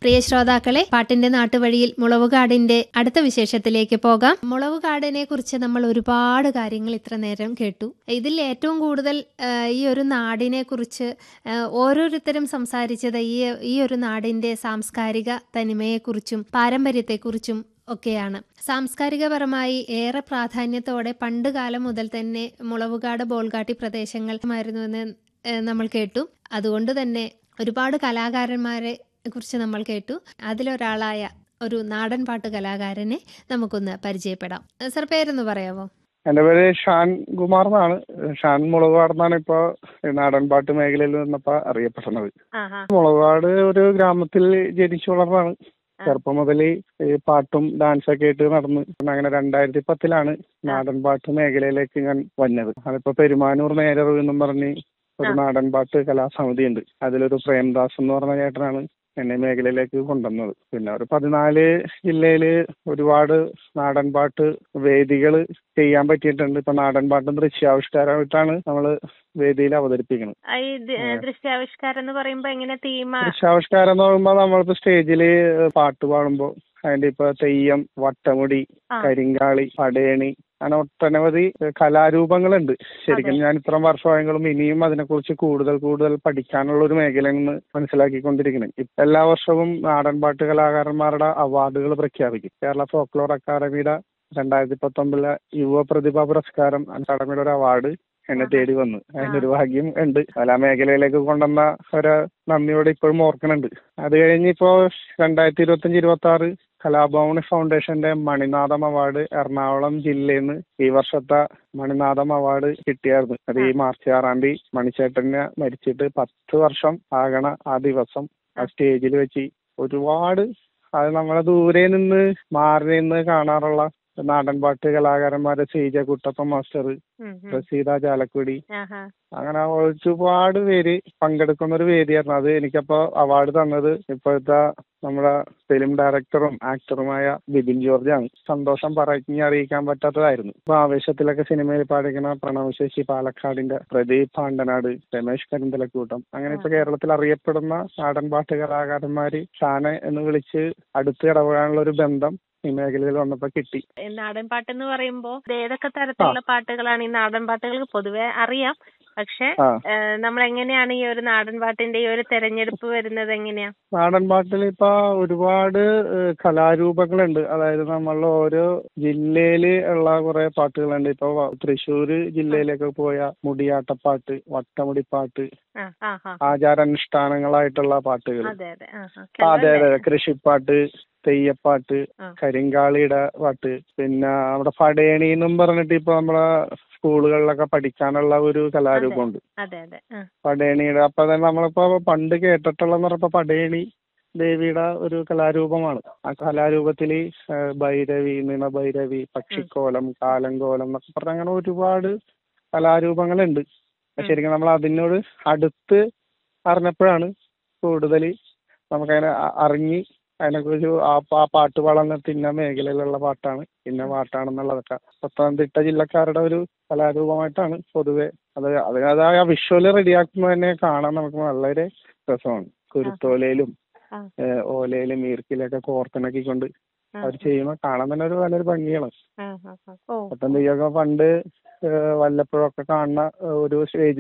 പ്രിയ ശ്രോതാക്കളെ പാട്ടിന്റെ നാട്ടുവഴിയിൽ മുളവുകാടിന്റെ അടുത്ത വിശേഷത്തിലേക്ക് പോകാം മുളവുകാടിനെ കുറിച്ച് നമ്മൾ ഒരുപാട് കാര്യങ്ങൾ ഇത്ര നേരം കേട്ടു ഇതിൽ ഏറ്റവും കൂടുതൽ ആ, ഈ ഒരു നാടിനെ കുറിച്ച് ആ, ഓരോരുത്തരും സംസാരിച്ചത് ഈ ഈ ഒരു നാടിന്റെ സാംസ്കാരിക തനിമയെക്കുറിച്ചും പാരമ്പര്യത്തെക്കുറിച്ചും ഒക്കെയാണ് സാംസ്കാരികപരമായി ഏറെ പ്രാധാന്യത്തോടെ പണ്ട് കാലം മുതൽ തന്നെ മുളവുകാട് ബോൾഗാട്ടി പ്രദേശങ്ങളായിരുന്നു എന്ന് ഏഹ് നമ്മൾ കേട്ടു അതുകൊണ്ട് തന്നെ ഒരുപാട് കലാകാരന്മാരെ കുറിച്ച് നമ്മൾ കേട്ടു അതിലൊരാളായ ഒരു നാടൻ പാട്ട് കലാകാരനെ നമുക്കൊന്ന് പരിചയപ്പെടാം ഏഹ് സർ പേരൊന്ന് പറയാമോ എന്റെ പേര് ഷാൻ കുമാർ എന്നാണ് ഷാൻ മുളകുപാട് എന്നാണ് ഇപ്പൊ നാടൻപാട്ട് മേഖലയിൽ നിന്നപ്പോ അറിയപ്പെടുന്നത് മുളകുപാട് ഒരു ഗ്രാമത്തിൽ ജനിച്ചു വളർന്നതാണ് ചെറുപ്പം മുതൽ ഈ പാട്ടും ഡാൻസൊക്കെ ആയിട്ട് നടന്ന് പിന്നെ അങ്ങനെ രണ്ടായിരത്തി പത്തിലാണ് നാടൻപാട്ട് മേഖലയിലേക്ക് ഞാൻ വന്നത് അതിപ്പോ പെരുമാനൂർ നേരറിവ് എന്നും പറഞ്ഞ് ഒരു നാടൻപാട്ട് കലാസമിതി ഉണ്ട് അതിലൊരു പ്രേംദാസ് എന്ന് പറഞ്ഞ ചേട്ടനാണ് എന്നെ മേഖലയിലേക്ക് കൊണ്ടുവന്നത് പിന്നെ ഒരു പതിനാല് ജില്ലയില് ഒരുപാട് നാടൻപാട്ട് വേദികൾ ചെയ്യാൻ പറ്റിയിട്ടുണ്ട് ഇപ്പൊ നാടൻപാട്ടും ദൃശ്യാവിഷ്കാരമായിട്ടാണ് നമ്മൾ വേദിയിൽ അവതരിപ്പിക്കുന്നത് ആ, ഈ ദ- ദൃശ്യാവിഷ്കാരം എന്ന് പറയുമ്പോ എങ്ങനെ തീമ ദൃശ്യാവിഷ്കാരം എന്ന് പറയുമ്പോൾ നമ്മളിപ്പോ സ്റ്റേജില് പാട്ട് പാടുമ്പോ അതിന്റെ ഇപ്പൊ തെയ്യം വട്ടമുടി ആ. കരിങ്കാളി പടയണി അങ്ങനെ ഒട്ടനവധി കലാരൂപങ്ങളുണ്ട് ശരിക്കും അതെ. ഞാൻ ഇത്രയും വർഷമായെങ്കിലും ഇനിയും അതിനെക്കുറിച്ച് കൂടുതൽ കൂടുതൽ പഠിക്കാനുള്ള ഒരു മേഖലയെന്ന് മനസ്സിലാക്കിക്കൊണ്ടിരിക്കുന്നത് ഇപ്പൊ എല്ലാ വർഷവും നാടൻപാട്ട് കലാകാരന്മാരുടെ അവാർഡുകൾ പ്രഖ്യാപിക്കും കേരള ഫോക്ലോർ അക്കാദമിയുടെ രണ്ടായിരത്തി പത്തൊമ്പതിലെ യുവ പ്രതിഭാ പുരസ്കാരം അക്കാദമിയുടെ ഒരു അവാർഡ് എന്നെ തേടി വന്നു അതിന്റെ ഒരു ഭാഗ്യം ഉണ്ട് കലാ മേഖലയിലേക്ക് കൊണ്ടുവന്ന ഒരു നന്ദിയോടെ ഇപ്പോഴും ഓർക്കുന്നുണ്ട് അത് കഴിഞ്ഞ് ഇപ്പോ രണ്ടായിരത്തി ഇരുപത്തഞ്ച് ഇരുപത്തി ആറ് കലാഭവൻ ഫൗണ്ടേഷന്റെ മണിനാഥം അവാർഡ് എറണാകുളം ജില്ലയിൽ നിന്ന് ഈ വർഷത്തെ മണിനാഥം അവാർഡ് കിട്ടിയായിരുന്നു അത് ഈ മാർച്ച് ആറാം തീയതി മണിച്ചേട്ടനെ മരിച്ചിട്ട് പത്ത് വർഷം ആകണ ആ ദിവസം ആ സ്റ്റേജിൽ വെച്ച് ഒരുപാട് അത് നമ്മളെ ദൂരെ നിന്ന് മാറി നിന്ന് കാണാറുള്ള നാടൻപാട്ട് കലാകാരന്മാരെ ശ്രീജ കുട്ടപ്പൻ മാസ്റ്റർ ഉം, ഉം. പ്രസീത ചാലക്കുടി ആഹാ. അങ്ങനെ ഒരുപാട് പേര് പങ്കെടുക്കുന്ന ഒരു വേദിയായിരുന്നു അത് എനിക്കപ്പോ അവാർഡ് തന്നത് ഇപ്പോഴത്തെ നമ്മുടെ ഫിലിം ഡയറക്ടറും ആക്ടറുമായ ബിബിൻ ജോർജ് ആണ് സന്തോഷം പറഞ്ഞ് അറിയിക്കാൻ പറ്റാത്തതായിരുന്നു ഇപ്പൊ ആവേശത്തിലൊക്കെ സിനിമയിൽ പാടിക്കുന്ന പ്രണവ് ശശി പാലക്കാടിന്റെ പ്രദീപ് പാണ്ടനാട് രമേശ് കരിന്തലക്കൂട്ടം അങ്ങനെ ഇപ്പൊ കേരളത്തിൽ അറിയപ്പെടുന്ന നാടൻപാട്ട് കലാകാരന്മാര് ഷാനെ എന്ന് വിളിച്ച് അടുത്ത് ഇടപെടാനുള്ള ഒരു ബന്ധം ഈ മേഖലയിൽ വന്നപ്പോ കിട്ടി ഈ നാടൻ പാട്ട് എന്ന് പറയുമ്പോ ഇത് ഏതൊക്കെ തരത്തിലുള്ള പാട്ടുകളാണ് ഈ നാടൻ പാട്ടുകൾക്ക് പൊതുവെ അറിയാം പക്ഷെ ആ നമ്മൾ എങ്ങനെയാണ് ഈ ഒരു നാടൻ പാട്ടിന്റെ ഈ ഒരു തെരഞ്ഞെടുപ്പ് വരുന്നത് എങ്ങനെയാ നാടൻ പാട്ടിൽ ഇപ്പൊ ഒരുപാട് ഏഹ്, കലാരൂപങ്ങളുണ്ട് അതായത് നമ്മളുടെ ഓരോ ജില്ലയില് ഉള്ള കുറെ പാട്ടുകളുണ്ട് ഇപ്പൊ വ- തൃശ്ശൂര് ജില്ലയിലേക്ക് പോയ മുടിയാട്ടപ്പാട്ട് വട്ടമുടിപ്പാട്ട് ആ ആ ആ ആചാരാനുഷ്ഠാനങ്ങളായിട്ടുള്ള പാട്ടുകൾ അതെ അതെ ആ ആ. അതെ അതെ കൃഷിപ്പാട്ട് തെയ്യപ്പാട്ട് ആ. കരിങ്കാളിയുടെ പാട്ട് പിന്നെ നമ്മുടെ പടയണി എന്നും പറഞ്ഞിട്ട് ഇപ്പൊ നമ്മളെ സ്കൂളുകളിലൊക്കെ പഠിക്കാനുള്ള ഒരു കലാരൂപമുണ്ട് അതെ അതെ ആ പടയണിയുടെ അപ്പൊ തന്നെ നമ്മളിപ്പോ പണ്ട് കേട്ടിട്ടുള്ളതെന്ന് പറഞ്ഞപ്പോ പടയണി ദേവിയുടെ ഒരു കലാരൂപമാണ് ആ കലാരൂപത്തില് ഏഹ് ഭൈരവി നിണഭൈരവി പക്ഷിക്കോലം കാലങ്കോലം എന്നൊക്കെ പറഞ്ഞ അങ്ങനെ ഒരുപാട് കലാരൂപങ്ങളുണ്ട് പക്ഷെ ശരിക്കും നമ്മൾ അതിനോട് അടുത്ത് അറിഞ്ഞപ്പോഴാണ് കൂടുതൽ നമുക്കതിനെ അ- അറിഞ്ഞ് അതിനെക്കുറിച്ച് ആ പ- ആ പാട്ട് പാടുന്ന ഇന്ന മേഖലയിലുള്ള പാട്ടാണ് ഇന്ന പാട്ടാണെന്നുള്ളതൊക്കെ പത്തനംതിട്ട ജില്ലക്കാരുടെ ഒരു കലാരൂപമായിട്ടാണ് പൊതുവെ അത് അത് അത് ആ വിഷ്വല് റെഡിയാക്കുമ്പോൾ തന്നെ കാണാൻ നമുക്ക് വളരെ രസമാണ് കുരുത്തോലയിലും ആ. ഏഹ് ഓലയിലും ഈർക്കിലൊക്കെ കോർത്തിണക്കിക്കൊണ്ട് ആ. അവർ ചെയ്യുമ്പോൾ കാണാൻ തന്നെ ഒരു നല്ലൊരു ഭംഗിയാണ് ആ ആ ആ. ഓ പത്തനംതിട്ടയൊക്കെ പണ്ട് ഏഹ് വല്ലപ്പോഴൊക്കെ കാണുന്ന ഏഹ് ഒരു സ്റ്റേജ്